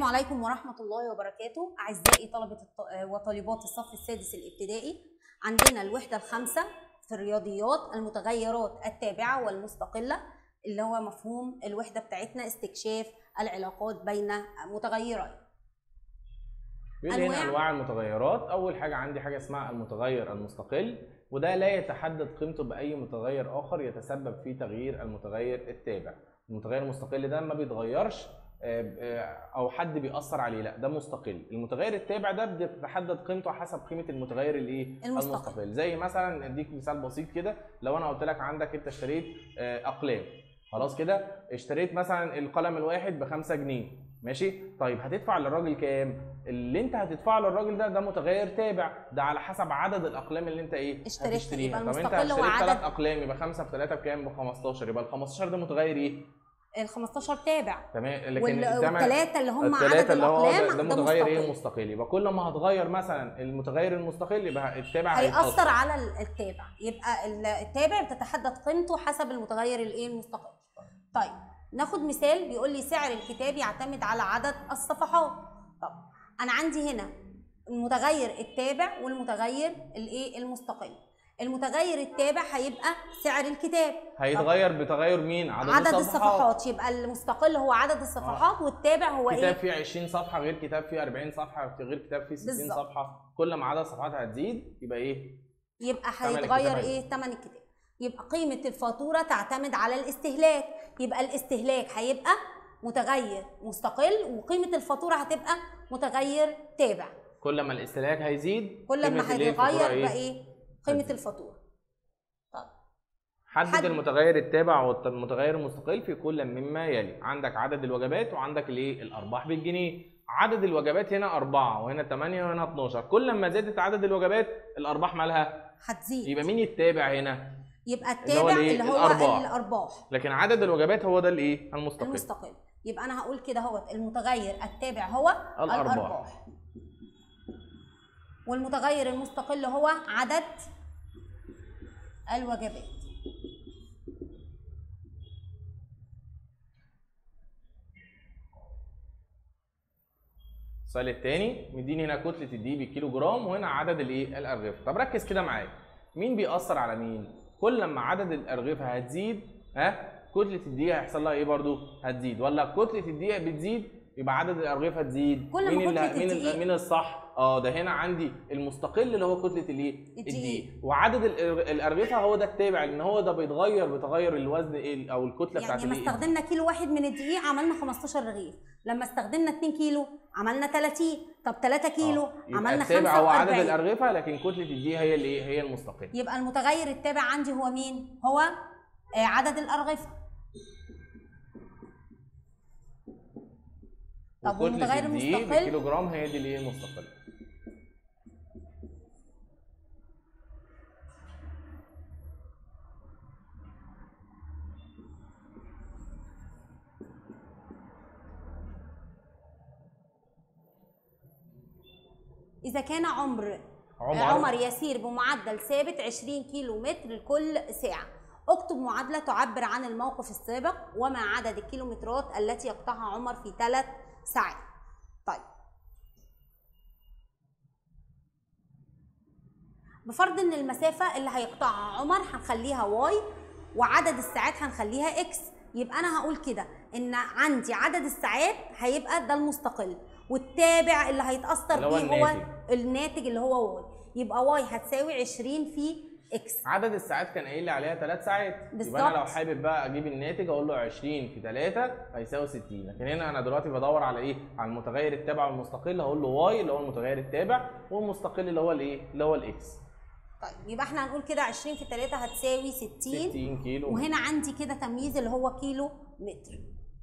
عليكم ورحمة الله وبركاته أعزائي طلبة الط- وطالبات الصف السادس الابتدائي عندنا الوحدة الخامسة في الرياضيات المتغيرات التابعة والمستقلة اللي هو مفهوم الوحدة بتاعتنا استكشاف العلاقات بين متغيرات بيقول لي هنا أنواع. انواع المتغيرات اول حاجه عندي حاجه اسمها المتغير المستقل وده لا يتحدد قيمته باي متغير اخر يتسبب في تغيير المتغير التابع المتغير المستقل ده ما بيتغيرش آه، آه، او حد بيأثر عليه لا ده مستقل المتغير التابع ده بتتحدد قيمته حسب قيمه المتغير الايه المستقل. زي مثلا اديك مثال بسيط كده لو انا قلت لك عندك انت اشتريت آه، اقلام خلاص كده اشتريت مثلا القلم الواحد ب 5 جنيه ماشي طيب هتدفع للراجل كام اللي انت هتدفعه للراجل ده ده متغير تابع ده على حسب عدد الاقلام اللي انت ايه اشتريتها. هتشتريها يبقى طب انت المستقل هو اشتريت عدد- ثلاث اقلام يبقى 5 في 3 بكام ب 15 يبقى ال 15 ده متغير ايه ال 15 تابع تمام لكن وال- التمن- والثلاثة اللي هم عدد التلاتة اللي هو الأقلام ده, ده ده متغير ايه مستقل مستقل يبقى كل ما هتغير مثلا المتغير المستقل يبقى التابع هيأثر على ال- التابع يبقى ال- التابع بتتحدد قيمته حسب المتغير الايه المستقل طيب ناخد مثال بيقول لي سعر الكتاب يعتمد على عدد الصفحات طب انا عندي هنا المتغير التابع والمتغير الايه المستقل المتغير التابع هيبقى سعر الكتاب هيتغير بتغير مين عدد, عدد الصفحات يبقى المستقل هو عدد الصفحات والتابع هو كتاب ايه فيه 20 صفحه غير كتاب فيه 40 صفحه غير كتاب فيه 60 بالظبط. صفحه كل ما عدد الصفحات هتزيد يبقى ايه يبقى ثمن هيتغير الكتاب ايه ثمن الكتاب يبقى قيمة الفاتورة تعتمد على الاستهلاك يبقى الاستهلاك هيبقى متغير مستقل وقيمة الفاتورة هتبقى متغير تابع كل ما الاستهلاك هيزيد كل قيمة ما الإيه؟ الفاتورة هيتغير يبقى ايه قيمة هتزيد. الفاتورة طيب حدد حد- المتغير التابع والمتغير المستقل في كل مما يلي عندك عدد الوجبات وعندك الايه الارباح بالجنيه عدد الوجبات هنا أربعة وهنا 8 وهنا 12 كل ما زادت عدد الوجبات الأرباح مالها هتزيد يبقى مين التابع هنا يبقى اللي هو التابع الإيه؟ اللي هو الأرباح. الأرباح لكن عدد الوجبات هو ده الايه المستقل المستقل يبقى أنا هقول كده اهوت المتغير التابع هو الأرباح. الأرباح والمتغير المستقل هو عدد الوجبات السؤال الثاني مديني هنا كتلة الدقيق بالكيلو جرام وهنا عدد الايه الأرغفة طب ركز كده معايا مين بيأثر على مين كل ما عدد الأرغفة هتزيد ها كتلة الدقيق هيحصل لها ايه برضو هتزيد ولا كتلة الدقيق بتزيد يبقى عدد الأرغفة تزيد كل ما مين اللي كتلة مين الدقيق- ال- مين الصح اه ده هنا عندي المستقل اللي هو كتلة الايه الدقيق. الدقيق وعدد الأر- الأرغفة هو ده التابع لأن هو ده بيتغير بتغير الوزن ايه او الكتلة بتاعت يعني لما الايه استخدمنا كيلو واحد من الدقيق عملنا 15 رغيف لما استخدمنا 2 كيلو عملنا 30 طب 3 كيلو آه. يبقى عملنا التابع هو عدد 45 الأرغفة لكن كتلة الدقيق هي الايه هي المستقل يبقى المتغير التابع عندي هو مين هو آه، عدد الأرغفة طب وكتلة والمتغير الدقيق المستقل؟ بالكيلو جرام هي دي اللي هي المستقلة إذا كان عمر عمر, عمر يسير بمعدل ثابت 20 كيلو متر لكل ساعة اكتب معادلة تعبر عن الموقف السابق وما عدد الكيلومترات التي يقطعها عمر في ثلاث ساعات طيب بفرض ان المسافة اللي هيقطعها عمر هنخليها واي وعدد الساعات هنخليها اكس يبقى انا هقول كده ان عندي عدد الساعات هيبقى ده المستقل والتابع اللي هيتأثر اللي هو بيه هو الناتج. الناتج اللي هو واي يبقى واي هتساوي 20 في اكس عدد الساعات كان قايل لي عليها 3 ساعات يبقى انا بالظبط. لو حابب بقى اجيب الناتج اقول له 20 في 3 هيساوي 60 لكن هنا انا دلوقتي بدور على ايه على المتغير التابع والمستقل هقول له واي اللي هو المتغير التابع والمستقل اللي هو الايه اللي هو الاكس طيب يبقى احنا هنقول كده 20 في 3 هتساوي 60 60 كيلو وهنا عندي كده تمييز اللي هو كيلو متر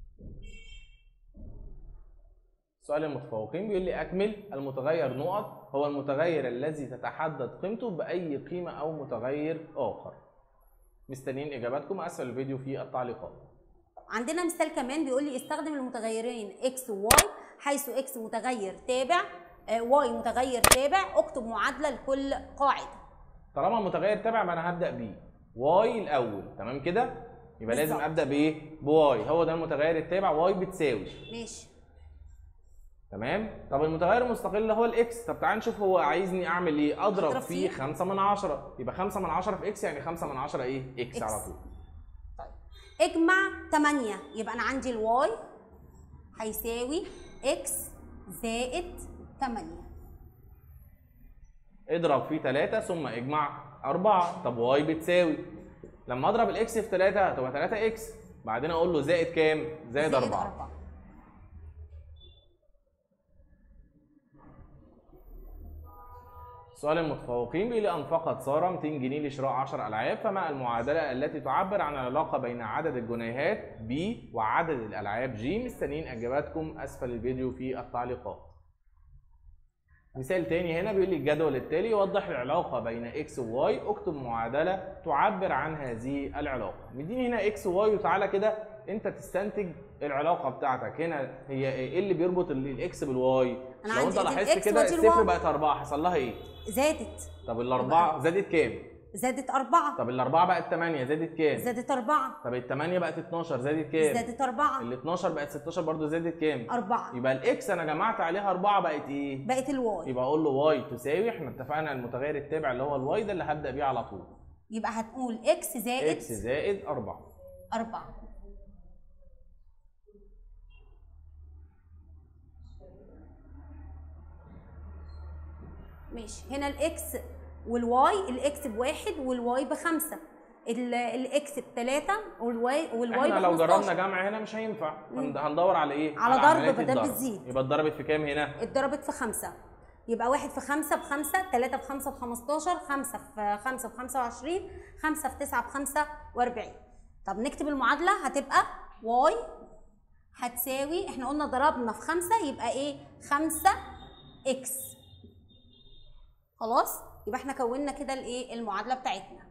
سؤال المتفوقين بيقول لي اكمل المتغير نقط هو المتغير الذي تتحدد قيمته باي قيمه او متغير اخر مستنيين اجاباتكم اسفل الفيديو في التعليقات عندنا مثال كمان بيقول لي استخدم المتغيرين اكس وواي حيث اكس متغير تابع آه، واي متغير تابع اكتب معادله لكل قاعده طالما المتغير تابع ما انا هبدا بيه واي الاول تمام كده يبقى لازم بالظبط. ابدا بايه بواي هو ده المتغير التابع واي بتساوي ماشي تمام طب المتغير المستقل هو الاكس طب تعال نشوف هو عايزني اعمل ايه اضرب أضرب فيه فيه. 5 من 10 يبقى 5 من 10 في اكس يعني 5 من 10 ايه اكس إكس. على طول طيب اجمع 8 يبقى انا عندي الواي هيساوي اكس زائد 8 اضرب فيه 3 ثم اجمع 4 طب واي بتساوي لما اضرب الاكس في 3 هتبقى 3 اكس بعدين اقول له زائد كام زائد 4 سؤال المتفوقين بيقول لي انفقت ساره 200 جنيه لشراء 10 العاب فما المعادله التي تعبر عن العلاقه بين عدد الجنيهات ب وعدد الالعاب ج مستنيين اجاباتكم اسفل الفيديو في التعليقات مثال تاني هنا بيقول لي الجدول التالي يوضح العلاقه بين اكس وواي اكتب معادله تعبر عن هذه العلاقه مديني هنا اكس وواي وتعالى كده انت تستنتج العلاقه بتاعتك هنا هي ايه اللي بيربط ال- الاكس بالواي أنا لو عندي انت ادي لاحظت الإكس كده وادي الصفر الواي. بقت أربعة حصل لها ايه زادت طب الأربعة زادت كام زادت 4 طب الأربعة بقت 8 زادت كام زادت 4 طب الثمانية بقت 12 زادت كام زادت 4 ال 12 بقت 16 برضو زادت كام 4 يبقى الاكس انا جمعت عليها 4 بقت ايه بقت الواي يبقى اقول له واي تساوي احنا اتفقنا المتغير التابع اللي هو الواي ده اللي هبدا بيه على طول يبقى هتقول اكس زائد اكس زائد 4 4 ماشي هنا الاكس والواي الاكس بواحد والواي بخمسة ال- الاكس بتلاتة والواي والواي احنا لو جربنا بخمستاشر جمع هنا مش هينفع هن- هندور على ايه على ضرب عملية بدل الضرب. بتزيد. يبقى اتضربت في كام هنا اتضربت في خمسة يبقى واحد في خمسة بخمسة تلاتة في خمسة بخمستاشر خمسة في خمسة بخمسة وعشرين خمسة في تسعة بخمسة وأربعين طب نكتب المعادلة هتبقى واي هتساوي احنا قلنا ضربنا في خمسة يبقى ايه خمسة اكس خلاص يبقى احنا كونا كده الايه المعادلة بتاعتنا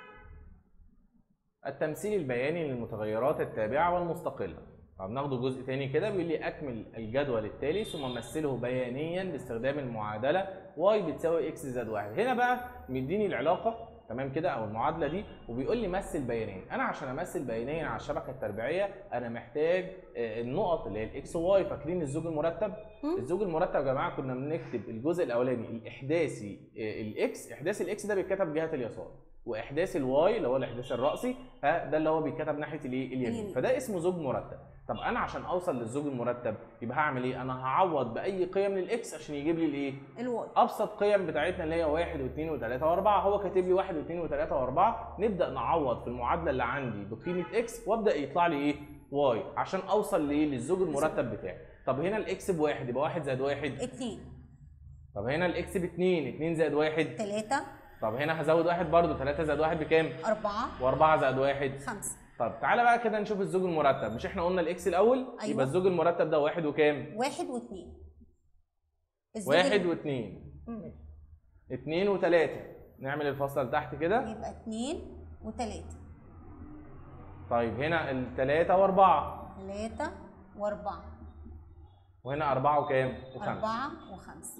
التمثيل البياني للمتغيرات التابعة والمستقلة طب ناخده جزء تاني كده بيقول لي اكمل الجدول التالي ثم مثله بيانيا باستخدام المعادله y بتساوي x زائد 1 هنا بقى مديني العلاقه تمام كده او المعادله دي وبيقول لي مثل بيانيا انا عشان امثل بيانيا على الشبكه التربيعيه انا محتاج آه، النقط اللي هي الاكس واي فاكرين الزوج المرتب مم. الزوج المرتب يا جماعه كنا بنكتب الجزء الاولاني الاحداثي آه، الاكس احداث الاكس ده بيتكتب جهه اليسار واحداث الواي اللي هو الاحداث الراسي ها ده اللي هو بيتكتب ناحيه الايه اليمين اليمين. فده اسمه زوج مرتب طب انا عشان اوصل للزوج المرتب يبقى هعمل ايه انا هعوض باي قيم للاكس عشان يجيب لي الايه الواي ابسط قيم بتاعتنا اللي هي 1 و2 و3 و4 هو كاتب لي 1 و2 و3 و4 نبدا نعوض في المعادله اللي عندي بقيمه اكس وابدا يطلع لي ايه واي عشان اوصل لايه للزوج المرتب بتاعي طب هنا الاكس بواحد يبقى 1 زائد 1 اتنين طب هنا الاكس ب 2 2 زائد 1 تلاتة طب هنا هزود واحد برضه 3 زائد 1 بكام أربعة و4 زائد 1 خمسة طب تعالى بقى كده نشوف الزوج المرتب مش احنا قلنا الاكس الاول أيوة. يبقى الزوج المرتب ده واحد وكام واحد واتنين الزوج واحد ال- واثنين مم. اتنين وتلاتة نعمل الفصل اللي تحت كده يبقى اتنين وتلاتة طيب هنا التلاتة واربعة تلاتة وأربعة وهنا أربعة وكام وخمسة أربعة وخمسة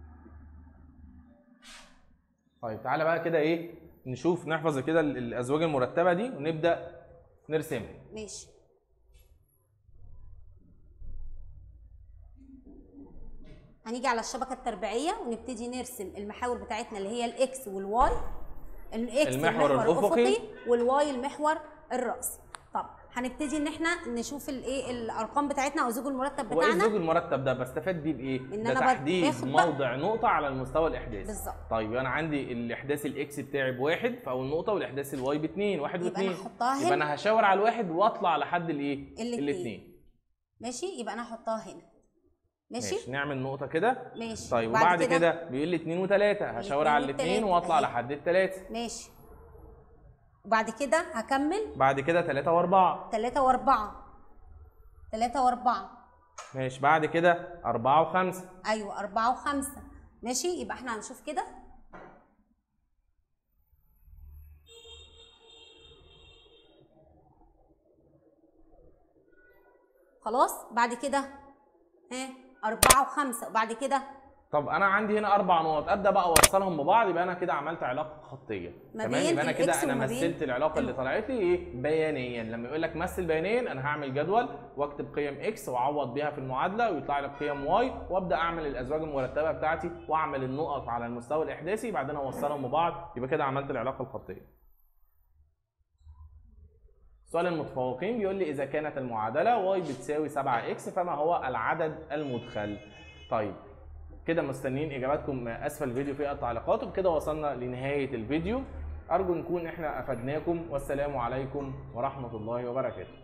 طيب تعالى بقى كده ايه نشوف نحفظ كده ال- الأزواج المرتبة دي ونبدأ نرسمها ماشي هنيجي على الشبكة التربيعية ونبتدي نرسم المحاور بتاعتنا اللي هي الإكس والواي الإكس المحور الأفقي. والواي المحور الرأسي طب هنبتدي إن إحنا نشوف الإيه الأرقام بتاعتنا أو الزوج المرتب هو ايه بتاعنا الزوج المرتب ده بستفاد بيه بايه؟ إن ده أنا بد- تحديد باخد بقى- موضع نقطة على المستوى الإحداثي بالظبط. طيب أنا عندي الإحداث الإكس بتاعي بواحد في أول نقطة والإحداث الواي باتنين واحد يبقى أنا واثنين هحطها يبقى هنا. أنا هشاور على الواحد وأطلع لحد الإيه؟ الاتنين. الاتنين ماشي يبقى أنا هحطها هنا ماشي ماشي نعمل نقطة كده ماشي طيب وبعد كده بيقول لي اتنين وتلاتة هشاور الاتنين على الاتنين والتلاتة. واطلع أهي. لحد التلاتة ماشي وبعد كده هكمل بعد كده تلاتة وأربعة تلاتة وأربعة تلاتة وأربعة ماشي بعد كده أربعة وخمسة أيوة أربعة وخمسة ماشي يبقى احنا هنشوف كده خلاص بعد كده ها أربعة وخمسة وبعد كده طب انا عندي هنا اربع نقط ابدا بقى اوصلهم ببعض يبقى انا كده عملت علاقه خطيه ما تمام بين يبقى انا كده الإكس انا وما بين مثلت العلاقه اللي طلعت لي ايه بيانيا لما يقول لك مثل بيانيا انا هعمل جدول واكتب قيم اكس واعوض بيها في المعادله ويطلع لي قيم واي وابدا اعمل الازواج المرتبه بتاعتي واعمل النقط على المستوى الاحداثي بعدين اوصلهم ببعض يبقى كده عملت العلاقه الخطيه سؤال المتفوقين بيقول لي اذا كانت المعادله y بتساوي 7x فما هو العدد المدخل طيب كده مستنيين اجاباتكم اسفل الفيديو في التعليقات وبكده وصلنا لنهايه الفيديو ارجو نكون احنا افدناكم والسلام عليكم ورحمه الله وبركاته